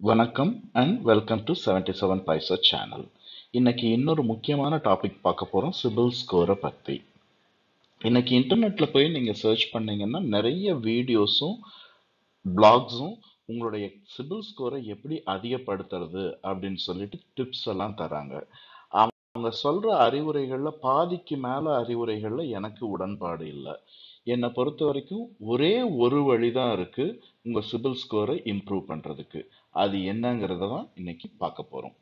வணக்கம் and welcome to seventy seven paisa channel இன்னைக்கு இன்னொரு முக்கியமான டாபிக் பார்க்க போகிறோம் சிபில் ஸ்கோரை பற்றி இன்னைக்கு இன்டர்நெட்டில் போய் நீங்கள் சர்ச் பண்ணீங்கன்னா நிறைய வீடியோஸும் பிளாக்ஸும் உங்களுடைய சிபில் ஸ்கோரை எப்படி அதிகப்படுத்துறது அப்படின்னு சொல்லிட்டு டிப்ஸ் எல்லாம் தராங்க அவங்க சொல்கிற அறிவுரைகளில் பாதிக்கு மேலே அறிவுரைகளில் எனக்கு உடன்பாடு இல்லை என்னை பொறுத்த வரைக்கும் ஒரே ஒரு வழி தான் இருக்கு உங்க சிபில் ஸ்கோரை இம்ப்ரூவ் பண்றதுக்கு அது என்னங்கிறத தான் இன்னைக்கு பார்க்க போறோம்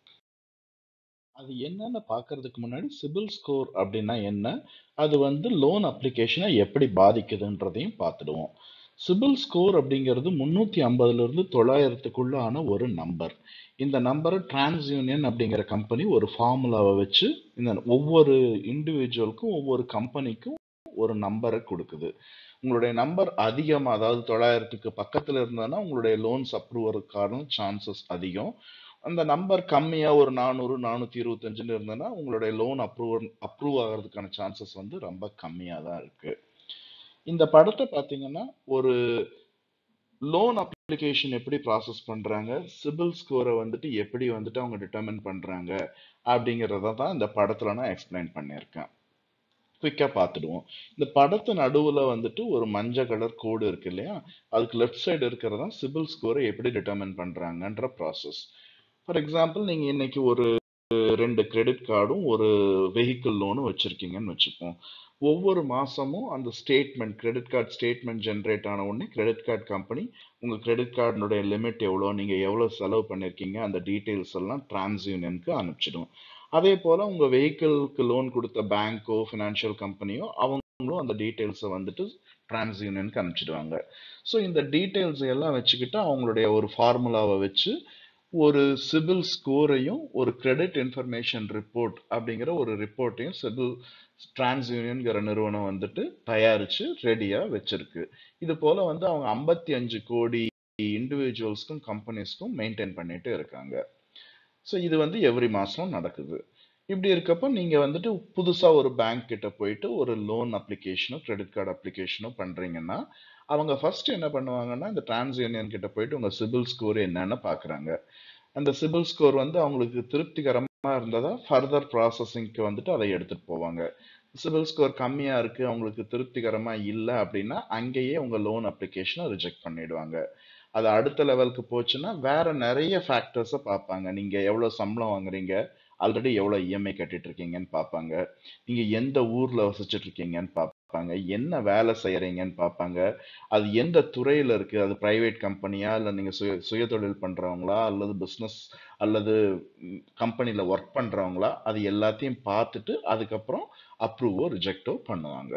அது என்னன்னு பார்க்கறதுக்கு முன்னாடி சிபில் ஸ்கோர் அப்படின்னா என்ன அது வந்து லோன் அப்ளிகேஷனை எப்படி பாதிக்குதுன்றதையும் பார்த்துடுவோம் சிபில் ஸ்கோர் அப்படிங்கிறது முந்நூற்றி ஐம்பதுலேருந்து தொள்ளாயிரத்துக்குள்ளான ஒரு நம்பர் இந்த நம்பரை டிரான்ஸ்யூனியன் அப்படிங்கிற கம்பெனி ஒரு ஃபார்முலாவை வச்சு இந்த ஒவ்வொரு இண்டிவிஜுவலுக்கும் ஒவ்வொரு கம்பெனிக்கும் ஒரு நம்பரை கொடுக்குது உங்களுடைய நம்பர் அதிகமாக அதாவது தொள்ளாயிரத்துக்கு பக்கத்தில் இருந்ததுன்னா உங்களுடைய லோன்ஸ் அப்ரூவருக்கான சான்சஸ் அதிகம் அந்த நம்பர் கம்மியாக ஒரு நானூறு நானூற்றி இருபத்தஞ்சுன்னு இருந்ததுன்னா உங்களுடைய லோன் அப்ரூவ் அப்ரூவ் ஆகிறதுக்கான சான்சஸ் வந்து ரொம்ப கம்மியாக தான் இருக்கு இந்த படத்தை பார்த்தீங்கன்னா ஒரு லோன் அப்ளிகேஷன் எப்படி ப்ராசஸ் பண்ணுறாங்க சிபில் ஸ்கோரை வந்துட்டு எப்படி வந்துட்டு அவங்க டிட்டர்மின் பண்ணுறாங்க அப்படிங்கிறத தான் இந்த படத்தில் நான் எக்ஸ்பிளைன் பண்ணியிருக்கேன் குயிக்காக பார்த்துடுவோம் இந்த படத்து நடுவில் வந்துட்டு ஒரு மஞ்சள் கலர் கோடு இருக்கு இல்லையா அதுக்கு லெஃப்ட் சைடு இருக்கிறது தான் சிபில் ஸ்கோரை எப்படி டிட்டர்மின் பண்ணுறாங்கன்ற ப்ராசஸ் ஃபார் எக்ஸாம்பிள் நீங்கள் இன்னைக்கு ஒரு ரெண்டு கிரெடிட் கார்டும் ஒரு வெஹிக்கிள் லோனும் வச்சுருக்கீங்கன்னு வச்சுப்போம் ஒவ்வொரு மாதமும் அந்த statement credit card statement generate ஆன உடனே கிரெடிட் கார்டு கம்பெனி உங்கள் கிரெடிட் கார்டினுடைய லிமிட் எவ்வளோ நீங்கள் எவ்வளோ செலவு பண்ணியிருக்கீங்க அந்த டீட்டெயில்ஸ் எல்லாம் டிரான்ஸ்யூனியனுக்கு அனுப்பிச்சிடும் அதே போல் உங்கள் வெஹிக்கிளுக்கு லோன் கொடுத்த பேங்க்கோ ஃபினான்ஷியல் கம்பெனியோ அவங்களும் அந்த டீட்டெயில்ஸை வந்துட்டு டிரான்ஸ்யூனியனுக்கு அனுப்பிச்சிடுவாங்க ஸோ இந்த டீட்டெயில்ஸ் எல்லாம் வச்சுக்கிட்டு அவங்களுடைய ஒரு ஃபார்முலாவை வச்சு ஒரு சிபில் ஸ்கோரையும் ஒரு கிரெடிட் இன்ஃபர்மேஷன் ரிப்போர்ட் அப்படிங்கிற ஒரு ரிப்போர்ட்டையும் சிபில் டிரான்ஸ்யூனியன்கிற நிறுவனம் வந்துட்டு தயாரித்து ரெடியாக வச்சிருக்கு இது போல் வந்து அவங்க ஐம்பத்தி அஞ்சு கோடி இண்டிவிஜுவல்ஸ்க்கும் கம்பெனிஸ்க்கும் மெயின்டைன் பண்ணிட்டு இருக்காங்க ஸோ இது வந்து எவ்ரி மாதம் நடக்குது இப்படி இருக்கப்போ நீங்கள் வந்துட்டு புதுசாக ஒரு பேங்க் கிட்ட போயிட்டு ஒரு லோன் அப்ளிகேஷனோ கிரெடிட் கார்டு அப்ளிகேஷனோ பண்ணுறீங்கன்னா அவங்க ஃபர்ஸ்ட் என்ன பண்ணுவாங்கன்னா இந்த டிரான்ஸ் யூனியன் கிட்ட போயிட்டு உங்கள் சிபில் ஸ்கோர் என்னன்னு பார்க்குறாங்க அந்த சிபில் ஸ்கோர் வந்து அவங்களுக்கு திருப்திகரமாக இருந்ததா ஃபர்தர் ப்ராசஸிங்க்கு வந்துட்டு அதை எடுத்துகிட்டு போவாங்க சிபில் ஸ்கோர் கம்மியாக இருக்குது அவங்களுக்கு திருப்திகரமாக இல்லை அப்படின்னா அங்கேயே உங்கள் லோன் அப்ளிகேஷனை ரிஜெக்ட் பண்ணிடுவாங்க அது அடுத்த லெவலுக்கு போச்சுன்னா வேற நிறைய ஃபேக்டர்ஸை பார்ப்பாங்க நீங்கள் எவ்வளோ சம்பளம் வாங்குறீங்க ஆல்ரெடி எவ்வளோ இஎம்ஐ கட்டிட்டு இருக்கீங்கன்னு பார்ப்பாங்க நீங்கள் எந்த ஊரில் வசிச்சுட்டு இருக்கீங்கன்னு பார்ப்பாங்க என்ன வேலை செய்கிறீங்கன்னு பார்ப்பாங்க அது எந்த துறையில் இருக்குது அது ப்ரைவேட் கம்பெனியா இல்லை நீங்கள் சுய சுயதொழில் பண்ணுறவங்களா அல்லது பிஸ்னஸ் அல்லது கம்பெனியில் ஒர்க் பண்ணுறவங்களா அது எல்லாத்தையும் பார்த்துட்டு அதுக்கப்புறம் அப்ரூவோ ரிஜெக்டோ பண்ணுவாங்க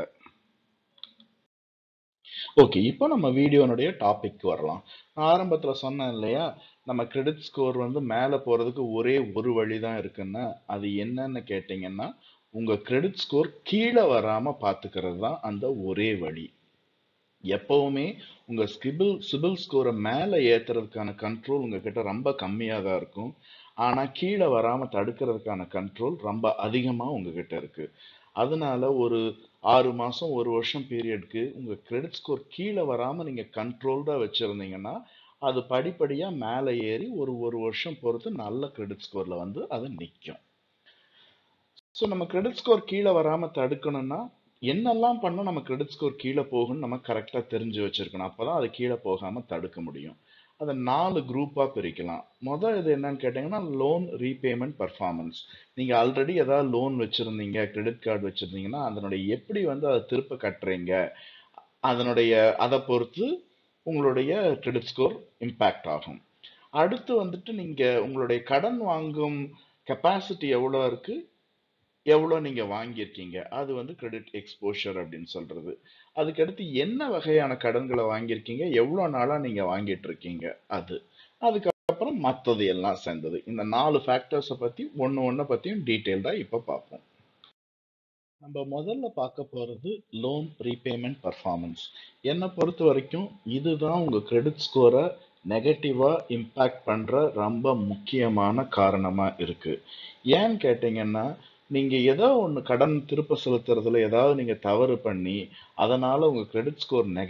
ஓகே இப்போ நம்ம வீடியோனுடைய டாபிக் வரலாம் நான் ஆரம்பத்தில் சொன்னேன் இல்லையா நம்ம கிரெடிட் ஸ்கோர் வந்து மேலே போகிறதுக்கு ஒரே ஒரு வழி தான் இருக்குன்னா அது என்னன்னு கேட்டிங்கன்னா உங்கள் கிரெடிட் ஸ்கோர் கீழே வராமல் பார்த்துக்கிறது தான் அந்த ஒரே வழி எப்பவுமே உங்கள் ஸ்கிபில் சிபில் ஸ்கோரை மேலே ஏற்றுறதுக்கான கண்ட்ரோல் உங்ககிட்ட ரொம்ப கம்மியாக தான் இருக்கும் ஆனால் கீழே வராமல் தடுக்கிறதுக்கான கண்ட்ரோல் ரொம்ப அதிகமாக உங்ககிட்ட இருக்குது அதனால ஒரு ஆறு மாதம் ஒரு வருஷம் பீரியட்க்கு உங்கள் கிரெடிட் ஸ்கோர் கீழே வராமல் நீங்கள் கண்ட்ரோல்டாக வச்சுருந்தீங்கன்னா அது படிப்படியாக மேலே ஏறி ஒரு ஒரு வருஷம் பொறுத்து நல்ல கிரெடிட் ஸ்கோரில் வந்து அது நிற்கும் ஸோ நம்ம கிரெடிட் ஸ்கோர் கீழே வராமல் தடுக்கணும்னா என்னெல்லாம் பண்ணால் நம்ம கிரெடிட் ஸ்கோர் கீழே போகும்னு நம்ம கரெக்டாக தெரிஞ்சு வச்சுருக்கணும் அப்போ தான் அது கீழே போகாமல் தடுக்க முடியும் அதை நாலு குரூப்பாக பிரிக்கலாம் மொதல் இது என்னன்னு கேட்டிங்கன்னா லோன் ரீபேமெண்ட் பர்ஃபார்மன்ஸ் நீங்கள் ஆல்ரெடி ஏதாவது லோன் வச்சுருந்தீங்க கிரெடிட் கார்டு வச்சுருந்தீங்கன்னா அதனுடைய எப்படி வந்து அதை திருப்ப கட்டுறீங்க அதனுடைய அதை பொறுத்து உங்களுடைய கிரெடிட் ஸ்கோர் இம்பேக்ட் ஆகும் அடுத்து வந்துட்டு நீங்கள் உங்களுடைய கடன் வாங்கும் கெப்பாசிட்டி எவ்வளோ இருக்குது எவ்வளோ நீங்கள் வாங்கியிருக்கீங்க அது வந்து கிரெடிட் எக்ஸ்போஷர் அப்படின்னு சொல்கிறது அதுக்கடுத்து என்ன வகையான கடன்களை வாங்கியிருக்கீங்க எவ்வளோ நாளாக நீங்கள் வாங்கிட்டு இருக்கீங்க அது அதுக்கப்புறம் மற்றது எல்லாம் சேர்ந்தது இந்த நாலு ஃபேக்டர்ஸை பற்றி ஒன்று ஒன்றை பற்றியும் டீட்டெயில்டாக இப்போ பார்ப்போம் நம்ம முதல்ல பார்க்க போகிறது லோன் ரீபேமெண்ட் பர்ஃபார்மன்ஸ் என்னை பொறுத்த வரைக்கும் இதுதான் உங்கள் கிரெடிட் ஸ்கோரை நெகட்டிவாக இம்பேக்ட் பண்ணுற ரொம்ப முக்கியமான காரணமாக இருக்குது ஏன்னு கேட்டிங்கன்னா நீங்கள் ஏதோ ஒன்று கடன் திருப்ப செலுத்துறதுல ஏதாவது நீங்கள் தவறு பண்ணி அதனால் உங்கள் கிரெடிட் ஸ்கோர் நெகட்டிவ்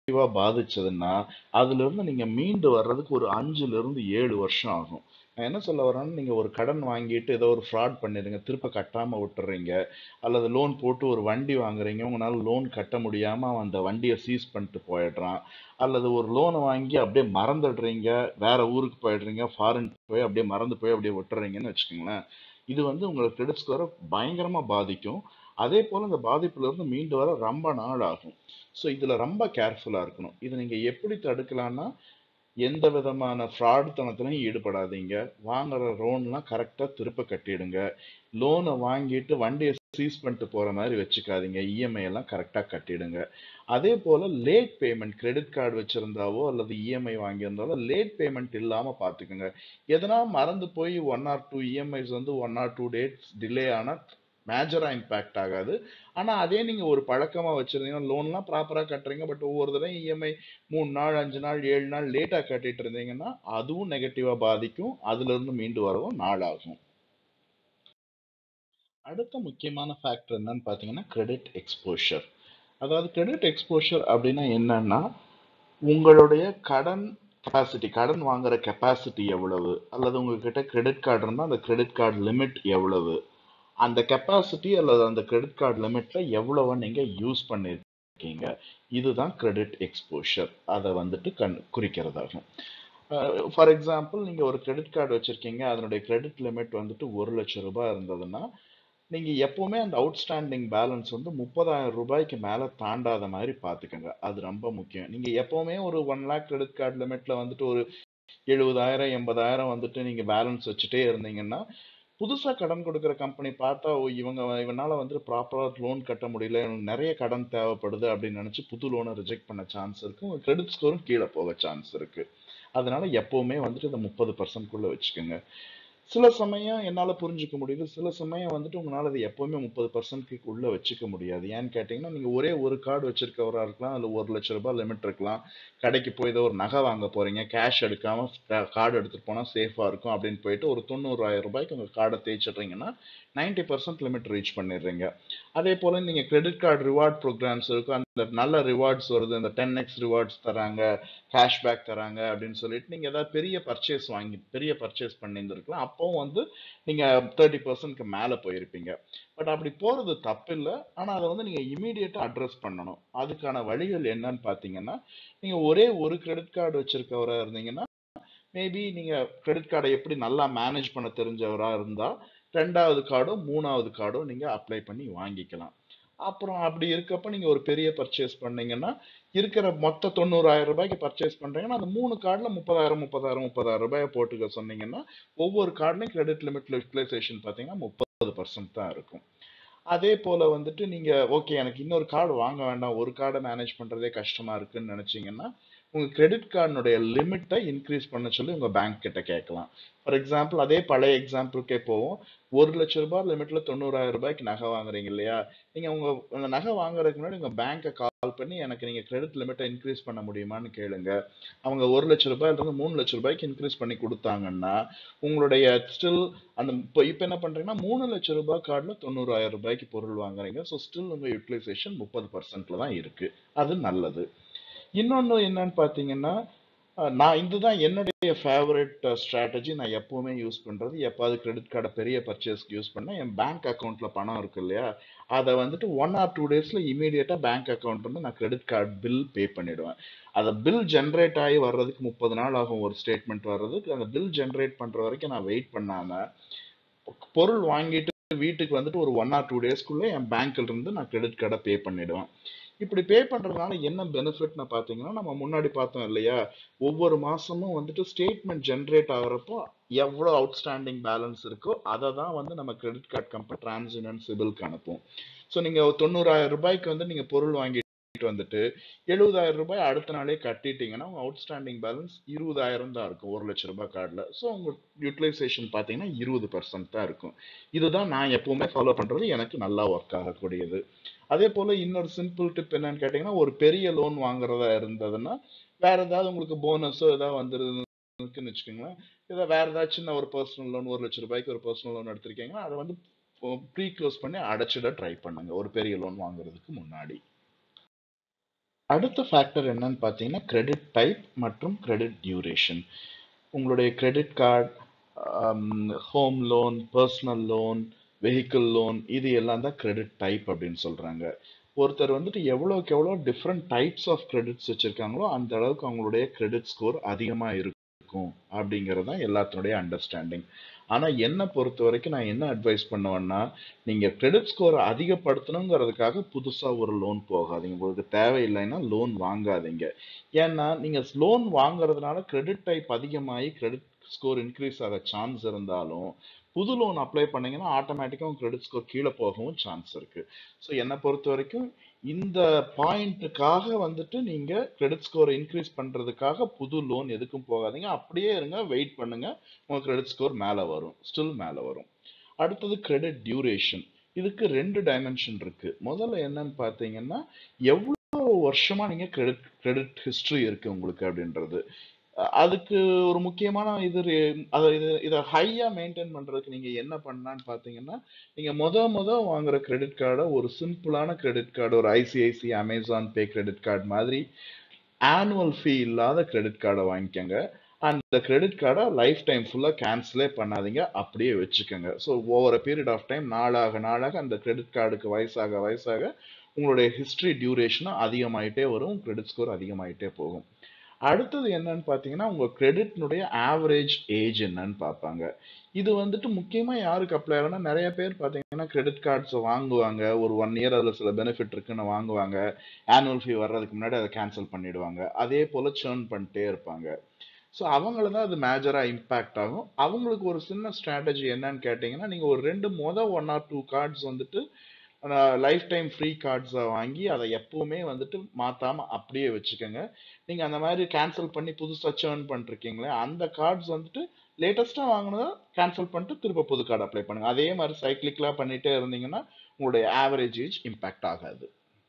நெகட்டிவா பாதிச்சதுன்னா அதுல இருந்து நீங்க மீண்டு வர்றதுக்கு ஒரு அஞ்சுல இருந்து ஏழு வருஷம் ஆகும் நான் என்ன சொல்ல வரேன்னா நீங்க ஒரு கடன் வாங்கிட்டு ஏதோ ஒரு ஃப்ராட் பண்ணிடுங்க திருப்ப கட்டாம விட்டுறீங்க அல்லது லோன் போட்டு ஒரு வண்டி வாங்குறீங்க உங்களால லோன் கட்ட முடியாம அவன் அந்த வண்டியை சீஸ் பண்ணிட்டு போயிடுறான் அல்லது ஒரு லோனை வாங்கி அப்படியே மறந்துடுறீங்க வேற ஊருக்கு போயிடுறீங்க ஃபாரின் போய் அப்படியே மறந்து போய் அப்படியே விட்டுறீங்கன்னு வச்சுக்கோங்களேன் இது வந்து உங்களுக்கு கிரெடிட் ஸ்கோரை பயங்கரமா பாதிக்கும் அதே போல இந்த பாதிப்புல இருந்து மீண்டு வர ரொம்ப நாள் ஆகும் ஸோ இதுல ரொம்ப கேர்ஃபுல்லா இருக்கணும் இதை நீங்க எப்படி தடுக்கலாம்னா எந்த விதமான ஃப்ராடுத்தனத்திலையும் ஈடுபடாதீங்க வாங்குற லோன்லாம் கரெக்டாக திருப்ப கட்டிடுங்க லோனை வாங்கிட்டு வண்டியை சீஸ் பண்ணிட்டு போற மாதிரி வச்சுக்காதீங்க இஎம்ஐ எல்லாம் கரெக்டாக கட்டிடுங்க அதே போல லேட் பேமெண்ட் கிரெடிட் கார்டு வச்சிருந்தாவோ அல்லது இஎம்ஐ வாங்கியிருந்தாலோ லேட் பேமெண்ட் இல்லாம பார்த்துக்குங்க எதனா மறந்து போய் ஒன் ஆர் டூ இஎம்ஐஸ் வந்து one or two dates delay ஆனா மேஜரா இம்பாக்ட் ஆகாது ஆனா அதே நீங்க ஒரு பழக்கமா வச்சிருந்தீங்கன்னா லோன்லாம் ப்ராப்பரா கட்டுறீங்க பட் ஒவ்வொரு தடவை இஎம்ஐ மூணு நாள் அஞ்சு நாள் ஏழு நாள் லேட்டா கட்டிட்டு இருந்தீங்கன்னா அதுவும் நெகட்டிவா பாதிக்கும் அதுல இருந்து மீண்டு வரவும் நாள் ஆகும் அடுத்த முக்கியமான ஃபேக்டர் என்னன்னு பார்த்தீங்கன்னா கிரெடிட் எக்ஸ்போஷர் அதாவது கிரெடிட் எக்ஸ்போஷர் அப்படின்னா என்னன்னா உங்களுடைய கடன் கெப்பாசிட்டி கடன் வாங்குற கெப்பாசிட்டி எவ்வளவு அல்லது உங்ககிட்ட கிரெடிட் கார்டு இருந்தால் அந்த கிரெடிட் கார்டு லிமிட் எவ்வளவு அந்த கெப்பாசிட்டி அல்லது அந்த கிரெடிட் கார்டு லிமிட்ல எவ்வளவு நீங்க யூஸ் பண்ணிருக்கீங்க இதுதான் கிரெடிட் எக்ஸ்போஷர் அதை வந்துட்டு கண் குறிக்கிறதாகும் ஃபார் எக்ஸாம்பிள் நீங்க ஒரு கிரெடிட் கார்டு வச்சிருக்கீங்க அதனுடைய கிரெடிட் லிமிட் வந்துட்டு ஒரு லட்சம் ரூபாய் இருந்ததுன்னா நீங்க எப்பவுமே அந்த அவுட்ஸ்டாண்டிங் பேலன்ஸ் வந்து முப்பதாயிரம் ரூபாய்க்கு மேல தாண்டாத மாதிரி பாத்துக்கோங்க அது ரொம்ப முக்கியம் நீங்க எப்பவுமே ஒரு ஒன் லேக் கிரெடிட் கார்டு லிமிட்ல வந்துட்டு ஒரு எழுபதாயிரம் எண்பதாயிரம் வந்துட்டு நீங்க பேலன்ஸ் வச்சுட்டே இருந்தீங்கன்னா புதுசா கடன் கொடுக்குற கம்பெனி பார்த்தா ஓ இவங்க இவனால வந்துட்டு ப்ராப்பரா லோன் கட்ட முடியல இவனுக்கு நிறைய கடன் தேவைப்படுது அப்படின்னு நினைச்சு புது லோனை ரிஜெக்ட் பண்ண சான்ஸ் இருக்கு உங்க கிரெடிட் ஸ்கோரும் கீழே போக சான்ஸ் இருக்கு அதனால எப்பவுமே வந்துட்டு இந்த முப்பது பர்சன்ட்குள்ள வச்சுக்கோங்க சில சமயம் என்னால புரிஞ்சுக்க முடியுது சில சமயம் வந்துட்டு உங்களால அது எப்பவுமே முப்பது பர்சன்ட்க்கு உள்ள வச்சுக்க முடியாது ஏன்னு கேட்டீங்கன்னா நீங்க ஒரே ஒரு கார்டு வச்சிருக்கவரா இருக்கலாம் அதுல ஒரு லட்சம் ரூபாய் லிமிட் இருக்கலாம் கடைக்கு போய் ஏதோ ஒரு நகை வாங்க போறீங்க கேஷ் எடுக்காம கார்டு எடுத்துட்டு போனா சேஃபா இருக்கும் அப்படின்னு போயிட்டு ஒரு தொண்ணூறாயிரம் ரூபாய்க்கு உங்க கார்டை தேய்ச்சிடுறீங்கன்னா நைன்டி பர்சன்ட் லிமிட் ரீச் பண்ணிடுறீங்க அதே போல நீங்க கிரெடிட் கார்டு ரிவார்ட் ப்ரோக்ராம்ஸ் இருக்கும் அந்த நல்ல ரிவார்ட்ஸ் வருது இந்த டென் எக்ஸ் ரிவார்ட்ஸ் தராங்க கேஷ்பேக் தராங்க அப்படின்னு சொல்லிட்டு நீங்க ஏதாவது பெரிய பர்ச்சேஸ் வாங்கி பெரிய பர்ச்சேஸ் பண்ணியிருந்திருக்கலாம் அப்பவும் வந்து நீங்க தேர்ட்டி பர்சன்ட்க்கு மேல போயிருப்பீங்க பட் அப்படி போறது தப்பு இல்லை ஆனா அதை வந்து நீங்க இமீடியட்டா அட்ரஸ் பண்ணணும் அதுக்கான வழிகள் என்னன்னு பாத்தீங்கன்னா நீங்க ஒரே ஒரு கிரெடிட் கார்டு வச்சிருக்கவரா இருந்தீங்கன்னா மேபி நீங்க கிரெடிட் கார்டை எப்படி நல்லா மேனேஜ் பண்ண தெரிஞ்சவரா இருந்தா ரெண்டாவது கார்டோ மூணாவது கார்டோ நீங்க அப்ளை பண்ணி வாங்கிக்கலாம் அப்புறம் அப்படி இருக்கப்ப நீங்க ஒரு பெரிய பர்ச்சேஸ் பண்ணீங்கன்னா இருக்கிற மொத்த தொண்ணூறாயிரம் ரூபாய்க்கு பர்ச்சேஸ் பண்றீங்கன்னா அந்த மூணு கார்டுல முப்பதாயிரம் முப்பதாயிரம் முப்பதாயிரம் ரூபாய் போட்டுக்க சொன்னீங்கன்னா ஒவ்வொரு கார்டுலையும் கிரெடிட் லிமிட் யூட்டிலைசேஷன் பார்த்தீங்கன்னா முப்பது பர்சன்ட் தான் இருக்கும் அதே போல வந்துட்டு நீங்க ஓகே எனக்கு இன்னொரு கார்டு வாங்க வேண்டாம் ஒரு கார்டை மேனேஜ் பண்றதே கஷ்டமா இருக்குன்னு நினைச்சீங்கன்னா உங்க கிரெடிட் கார்டுனுடைய லிமிட்டை இன்க்ரீஸ் பண்ண சொல்லி உங்க பேங்க் கிட்ட கேட்கலாம் ஃபார் எக்ஸாம்பிள் அதே பழைய எக்ஸாம்பிளுக்கே போவோம் ஒரு லட்ச ரூபாய் லிமிட்ல தொண்ணூறாயிரம் ரூபாய்க்கு நகை வாங்குறீங்க இல்லையா நீங்க உங்க அந்த நகை வாங்குறதுக்கு முன்னாடி உங்க பேங்கை கால் பண்ணி எனக்கு நீங்க கிரெடிட் லிமிட்டை இன்க்ரீஸ் பண்ண முடியுமான்னு கேளுங்க அவங்க ஒரு லட்ச ரூபாயில இருந்து மூணு லட்ச ரூபாய்க்கு இன்க்ரீஸ் பண்ணி கொடுத்தாங்கன்னா உங்களுடைய ஸ்டில் அந்த இப்போ இப்போ என்ன பண்றீங்கன்னா மூணு லட்ச ரூபாய் கார்டுல தொண்ணூறாயிரம் ரூபாய்க்கு பொருள் வாங்குறீங்க ஸோ ஸ்டில் உங்க யூட்டிலைசேஷன் முப்பது பர்சன்ட்ல தான் இருக்கு அது நல்லது இன்னொன்னு என்னன்னு பாத்தீங்கன்னா அஹ் நான் இதுதான் என்னுடைய ஃபேவரட் ஸ்ட்ராட்டஜி நான் எப்பவுமே யூஸ் பண்றது எப்பாவது கிரெடிட் கார்டை பெரிய பர்ச்சேஸ்க்கு யூஸ் பண்ணா என் பேங்க் அக்கௌண்ட்ல பணம் இருக்கு இல்லையா அதை வந்துட்டு ஒன் ஆர் டூ டேஸ்ல இமீடியட்டா பேங்க் அக்கௌண்ட் வந்து நான் கிரெடிட் கார்டு பில் பே பண்ணிடுவேன் அதை பில் ஜென்ரேட் ஆகி வர்றதுக்கு முப்பது நாள் ஆகும் ஒரு ஸ்டேட்மெண்ட் வர்றதுக்கு அந்த பில் ஜென்ரேட் பண்ற வரைக்கும் நான் வெயிட் பண்ணாம பொருள் வாங்கிட்டு வீட்டுக்கு வந்துட்டு ஒரு ஒன் ஆர் டூ டேஸ்க்குள்ள என் பேங்க்ல இருந்து நான் கிரெடிட் கார்டை பே பண்ணிடுவேன் இப்படி பே பண்றதுனால என்ன பெனிஃபிட்னு பாத்தீங்கன்னா நம்ம முன்னாடி பார்த்தோம் இல்லையா ஒவ்வொரு மாசமும் வந்துட்டு ஸ்டேட்மெண்ட் ஜென்ரேட் ஆகுறப்போ எவ்வளவு அவுட்ஸ்டாண்டிங் பேலன்ஸ் இருக்கோ அதை தான் வந்து நம்ம கிரெடிட் கார்டு கம்பெனி டிரான்சிடன்ட் சிபில்க்கு அனுப்பும் ஸோ நீங்க தொண்ணூறாயிரம் ரூபாய்க்கு வந்து நீங்க பொருள் வாங்கிட்டு வந்துட்டு எழுபதாயிரம் ரூபாய் அடுத்த நாளே கட்டிட்டீங்கன்னா உங்க அவுட்ஸ்டாண்டிங் பேலன்ஸ் இருபதாயிரம் தான் இருக்கும் ஒரு லட்ச ரூபாய் கார்டில் ஸோ உங்க யூட்டிலைசேஷன் பார்த்தீங்கன்னா இருபது பர்சன்ட் தான் இருக்கும் இதுதான் நான் எப்பவுமே ஃபாலோ பண்றது எனக்கு நல்லா ஒர்க் ஆகக்கூடியது அதே போல இன்னொரு சிம்பிள் டிப் என்னன்னு கேட்டீங்கன்னா ஒரு பெரிய லோன் வாங்குறதா இருந்ததுன்னா வேற ஏதாவது உங்களுக்கு போனஸோ ஏதாவது வந்துருதுன்னு வச்சுக்கோங்களேன் இதை வேற ஏதாவது சின்ன ஒரு பர்சனல் லோன் ஒரு லட்ச ரூபாய்க்கு ஒரு பர்சனல் லோன் எடுத்திருக்கீங்கன்னா அதை வந்து ப்ரீ க்ளோஸ் பண்ணி அடைச்சிட ட்ரை பண்ணுங்க ஒரு பெரிய லோன் வாங்குறதுக்கு முன்னாடி அடுத்த ஃபேக்டர் என்னன்னு பார்த்தீங்கன்னா கிரெடிட் டைப் மற்றும் கிரெடிட் டியூரேஷன் உங்களுடைய credit card home loan personal loan vehicle loan இது எல்லாம் தான் கிரெடிட் டைப் அப்படின்னு சொல்றாங்க ஒருத்தர் வந்துட்டு எவ்வளோக்கு எவ்வளோ டிஃப்ரெண்ட் டைப்ஸ் ஆஃப் கிரெடிட்ஸ் வச்சிருக்காங்களோ அந்த அளவுக்கு அவங்களுடைய கிரெடிட் ஸ்கோர் அதிகமாக இருக்கும் அப்படிங்கிறது தான் எல்லாத்தினுடைய அண்டர்ஸ்டாண்டிங் ஆனால் என்னை பொறுத்த வரைக்கும் நான் என்ன அட்வைஸ் பண்ணுவேன்னா நீங்கள் கிரெடிட் ஸ்கோரை அதிகப்படுத்தணுங்கிறதுக்காக புதுசாக ஒரு லோன் போகாதீங்க உங்களுக்கு தேவையில்லைன்னா லோன் வாங்காதீங்க ஏன்னா நீங்கள் லோன் வாங்குறதுனால கிரெடிட் டைப் அதிகமாகி கிரெடிட் ஸ்கோர் இன்க்ரீஸ் ஆக சான்ஸ் இருந்தாலும் புது லோன் அப்ளை பண்ணீங்கன்னா ஆட்டோமேட்டிக்காக உங்க கிரெடிட் ஸ்கோர் கீழே போகவும் சான்ஸ் இருக்கு ஸோ என்னை பொறுத்த வரைக்கும் இந்த பாயிண்ட்டுக்காக வந்துட்டு நீங்க கிரெடிட் ஸ்கோரை இன்க்ரீஸ் பண்றதுக்காக புது லோன் எதுக்கும் போகாதீங்க அப்படியே இருங்க வெயிட் பண்ணுங்க உங்க கிரெடிட் ஸ்கோர் மேலே வரும் ஸ்டில் மேலே வரும் அடுத்தது கிரெடிட் டியூரேஷன் இதுக்கு ரெண்டு டைமென்ஷன் இருக்கு முதல்ல என்னன்னு பார்த்தீங்கன்னா எவ்வளோ வருஷமா நீங்க கிரெடிட் கிரெடிட் ஹிஸ்டரி இருக்கு உங்களுக்கு அப்படின்றது அஹ் அதுக்கு ஒரு முக்கியமான இது re- அதை இது இதை ஹையா மெயின்டைன் பண்றதுக்கு நீங்க என்ன பண்ணலான்னு பாத்தீங்கன்னா நீங்க முத முத வாங்குற கிரெடிட் கார்டை ஒரு சிம்பிளான கிரெடிட் கார்டு ஒரு ICICI Amazon pay credit card மாதிரி ஆனுவல் ஃபீ இல்லாத கிரெடிட் கார்டை வாங்கிக்கோங்க அந்த கிரெடிட் கார்டை லைஃப் டைம் ஃபுல்லாக கேன்சலே பண்ணாதீங்க அப்படியே வச்சுக்கோங்க so over period of time நாளாக நாளாக அந்த கிரெடிட் கார்டுக்கு வயசாக வயசாக உங்களுடைய ஹிஸ்டரி டியூரேஷனும் அதிகமாயிட்டே வரும் கிரெடிட் ஸ்கோர் அதிகமாயிட்டே போகும் அடுத்தது என்னன்னு பார்த்தீங்கன்னா உங்க கிரெடிட்னுடைய ஆவரேஜ் ஏஜ் என்னன்னு பார்ப்பாங்க இது வந்துட்டு முக்கியமா யாருக்கு அப்ளை ஆகும்னா நிறைய பேர் பார்த்தீங்கன்னா கிரெடிட் கார்ட்ஸ் வாங்குவாங்க ஒரு ஒன் இயர் அதில் சில பெனிஃபிட் இருக்குன்னு வாங்குவாங்க ஆனுவல் ஃபீ வர்றதுக்கு முன்னாடி அதை கேன்சல் பண்ணிடுவாங்க அதே போல சேர்ன் பண்ணிட்டே இருப்பாங்க ஸோ அவங்கள தான் அது மேஜராக இம்பேக்ட் ஆகும் அவங்களுக்கு ஒரு சின்ன ஸ்ட்ராட்டஜி என்னன்னு கேட்டிங்கன்னா நீங்கள் ஒரு ரெண்டு மொதல் ஒன் ஆர் டூ கார்ட்ஸ் வந்துட்டு லைஃப் டைம் ஃப்ரீ கார்ட்ஸை வாங்கி அதை எப்பவுமே வந்துட்டு மாற்றாம அப்படியே வச்சுக்கோங்க நீங்கள் அந்த மாதிரி கேன்சல் பண்ணி புதுசாக சேர்ன் பண்ணிருக்கீங்களே அந்த கார்ட்ஸ் வந்துட்டு லேட்டஸ்ட்டாக வாங்கினதை கேன்சல் பண்ணிட்டு திரும்ப புது கார்டு அப்ளை பண்ணுங்க அதே மாதிரி சைக்கிளிக்கலாக பண்ணிட்டே இருந்தீங்கன்னா உங்களுடைய ஆவரேஜ் ஏஜ் இம்பேக்ட் ஆகாது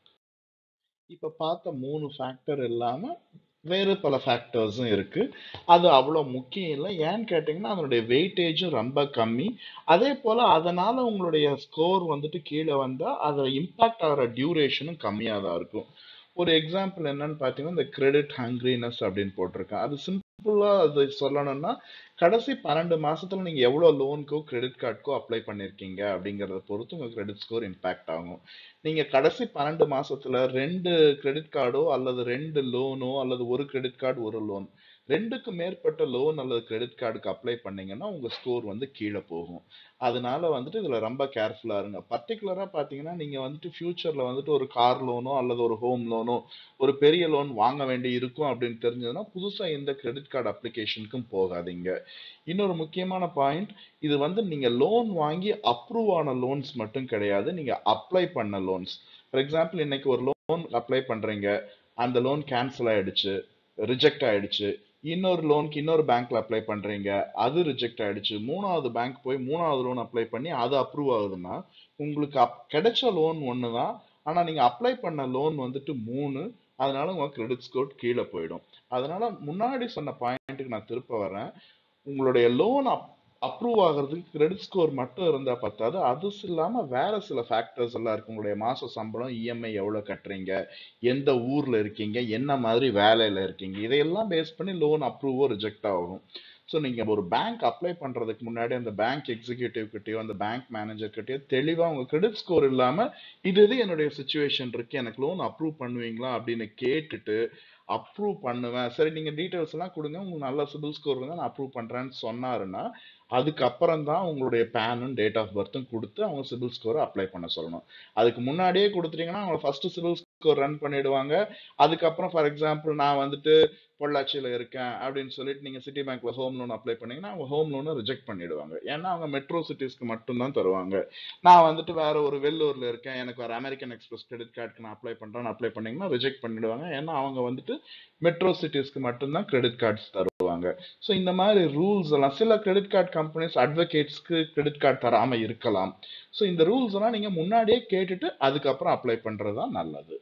இப்போ பார்த்த மூணு ஃபேக்டர் இல்லாமல் வேறு பல ஃபேக்டர்ஸும் இருக்கு அது அவ்வளோ முக்கியம் இல்லை ஏன்னு கேட்டிங்கன்னா அதனுடைய வெயிட்டேஜும் ரொம்ப கம்மி அதே போல் அதனால உங்களுடைய ஸ்கோர் வந்துட்டு கீழே வந்தால் அதில் இம்பேக்ட் ஆகிற டியூரேஷனும் கம்மியாக தான் இருக்கும் ஒரு எக்ஸாம்பிள் என்னன்னு பார்த்தீங்கன்னா இந்த கிரெடிட் ஹங்க்ரினஸ் அப்படின்னு போட்டிருக்கேன் அது சிம்பிளாக அது சொல்லணும்னா கடைசி பன்னெண்டு மாசத்துல நீங்க எவ்வளவு லோனுக்கோ கிரெடிட் கார்டுக்கோ அப்ளை பண்ணிருக்கீங்க அப்படிங்கறத பொறுத்து உங்க கிரெடிட் ஸ்கோர் இம்பாக்ட் ஆகும் நீங்க கடைசி பன்னெண்டு மாசத்துல ரெண்டு கிரெடிட் கார்டோ அல்லது ரெண்டு லோனோ அல்லது ஒரு கிரெடிட் கார்டு ஒரு லோன் ரெண்டுக்கு மேற்பட்ட லோன் அல்லது கிரெடிட் கார்டுக்கு அப்ளை பண்ணீங்கன்னா உங்க ஸ்கோர் வந்து கீழே போகும் அதனால வந்துட்டு இதுல ரொம்ப கேர்ஃபுல்லா இருங்க பர்டிகுலரா பாத்தீங்கன்னா நீங்க வந்துட்டு ஃபியூச்சர்ல வந்துட்டு ஒரு கார் லோனோ அல்லது ஒரு ஹோம் லோனோ ஒரு பெரிய லோன் வாங்க வேண்டி இருக்கும் அப்படின்னு தெரிஞ்சதுன்னா புதுசா எந்த கிரெடிட் கார்டு அப்ளிகேஷனுக்கும் போகாதீங்க இன்னொரு முக்கியமான பாயிண்ட் இது வந்து நீங்க லோன் வாங்கி அப்ரூவ் ஆன லோன்ஸ் மட்டும் கிடையாது நீங்க அப்ளை பண்ண லோன்ஸ் ஃபார் எக்ஸாம்பிள் இன்னைக்கு ஒரு லோன் அப்ளை பண்றீங்க அந்த லோன் கேன்சல் ஆயிடுச்சு ரிஜெக்ட் ஆயிடுச்சு இன்னொரு லோனுக்கு இன்னொரு பேங்க்ல அப்ளை பண்றீங்க அது ரிஜெக்ட் ஆயிடுச்சு மூணாவது பேங்க் போய் மூணாவது லோன் அப்ளை பண்ணி அது அப்ரூவ் ஆகுதுன்னா உங்களுக்கு அப்- கிடைச்ச லோன் ஒன்று தான் ஆனா நீங்க அப்ளை பண்ண லோன் வந்துட்டு மூணு அதனால உங்க கிரெடிட் ஸ்கோர் கீழே போயிடும் அதனால முன்னாடி சொன்ன பாயிண்ட்டுக்கு நான் திருப்ப வரேன் உங்களுடைய லோன் அப்ரூவ் ஆகிறதுக்கு கிரெடிட் ஸ்கோர் மட்டும் இருந்தா பத்தாது அது இல்லாம வேற சில ஃபேக்டர்ஸ் எல்லாம் இருக்கு உங்களுடைய மாச சம்பளம் இஎம்ஐ எவ்வளவு கட்டுறீங்க எந்த ஊர்ல இருக்கீங்க என்ன மாதிரி வேலையில இருக்கீங்க இதையெல்லாம் பேஸ் பண்ணி லோன் அப்ரூவோ ரிஜெக்ட் ஆகும் ஸோ நீங்க ஒரு பேங்க் அப்ளை பண்றதுக்கு முன்னாடி அந்த பேங்க் எக்ஸிக்யூட்டிவ் கிட்டயோ அந்த பேங்க் மேனேஜர் கிட்டயோ தெளிவா உங்க கிரெடிட் ஸ்கோர் இல்லாம இது இது என்னுடைய சுச்சுவேஷன் இருக்கு எனக்கு லோன் அப்ரூவ் பண்ணுவீங்களா அப்படின்னு கேட்டுட்டு அப்ரூவ் பண்ணுவேன் சரி நீங்க டீடைல்ஸ் எல்லாம் கொடுங்க உங்களுக்கு நல்ல சிபில் ஸ்கோர் இருந்தா நான் அப்ரூவ் பண்றேன்னு சொன்னாருன்னா அதுக்கப்புறம் தான் உங்களுடைய பேனும் டேட் ஆஃப் பர்த்தும் கொடுத்து அவங்க சிபில் ஸ்கோரை அப்ளை பண்ண சொல்லணும் அதுக்கு முன்னாடியே கொடுத்துட்டீங்கன்னா அவங்க ஃபர்ஸ்ட் சிபில் ஸ்கோர் ரன் பண்ணிடுவாங்க அதுக்கப்புறம் ஃபார் எக்ஸாம்பிள் நான் வந்துட்டு பொள்ளாச்சியில இருக்கேன் அப்படின்னு சொல்லிட்டு நீங்க சிட்டி பேங்க்ல ஹோம் லோன் அப்ளை பண்ணீங்கன்னா அவங்க ஹோம் லோனை ரிஜெக்ட் பண்ணிடுவாங்க ஏன்னா அவங்க மெட்ரோ சிட்டிஸ்க்கு மட்டும்தான் தருவாங்க நான் வந்துட்டு வேற ஒரு வெள்ளூர்ல இருக்கேன் எனக்கு ஒரு அமெரிக்கன் எக்ஸ்பிரஸ் கிரெடிட் கார்டுக்கு நான் அப்ளை பண்றேன் அப்ளை பண்ணீங்கன்னா ரிஜெக்ட் பண்ணிடுவாங்க ஏன்னா அவங்க வந்துட்டு மெட்ரோ சிட்டிஸ்க்கு மட்டும்தான் கிரெடிட் கார்ட்ஸ் தருவாங்க ஸோ இந்த மாதிரி ரூல்ஸ் எல்லாம் சில கிரெடிட் கார்டு கம்பெனிஸ் அட்வொகேட்ஸ்க்கு கிரெடிட் கார்டு தராம இருக்கலாம் ஸோ இந்த ரூல்ஸ் எல்லாம் நீங்க முன்னாடியே கேட்டுட்டு அதுக்கப்புறம் அப்ளை பண்றது தான் நல்லது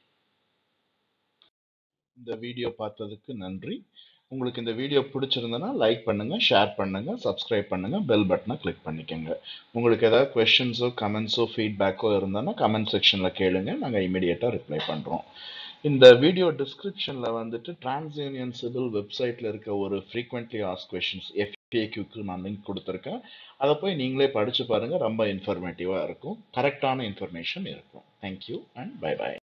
இந்த வீடியோ பார்த்ததுக்கு நன்றி உங்களுக்கு இந்த வீடியோ பிடிச்சிருந்தனா லைக் பண்ணுங்க ஷேர் பண்ணுங்க சப்ஸ்கிரைப் பண்ணுங்க பெல் பட்டனை கிளிக் பண்ணிக்கோங்க உங்களுக்கு ஏதாவது கொஸ்டின்ஸோ கமெண்ட்ஸோ ஃபீட்பேக்கோ இருந்ததுன்னா கமெண்ட் செக்ஷன்ல கேளுங்க நாங்கள் இமீடியட்டாக ரிப்ளை பண்றோம் இந்த வீடியோ டிஸ்கிரிப்ஷன்ல வந்துட்டு டிரான்ஸ்யூனியன் சிவில் வெப்சைட்ல இருக்க ஒரு ஃப்ரீக்வெண்ட்லி ஆஸ் கொஷின்ஸ் எஃப்ஏக்யூக்கு நான் லிங்க் கொடுத்துருக்கேன் அதை போய் நீங்களே படிச்சு பாருங்க ரொம்ப இன்ஃபர்மேட்டிவா இருக்கும் கரெக்டான இன்ஃபர்மேஷன் இருக்கும் தேங்க்யூ அண்ட் பை பை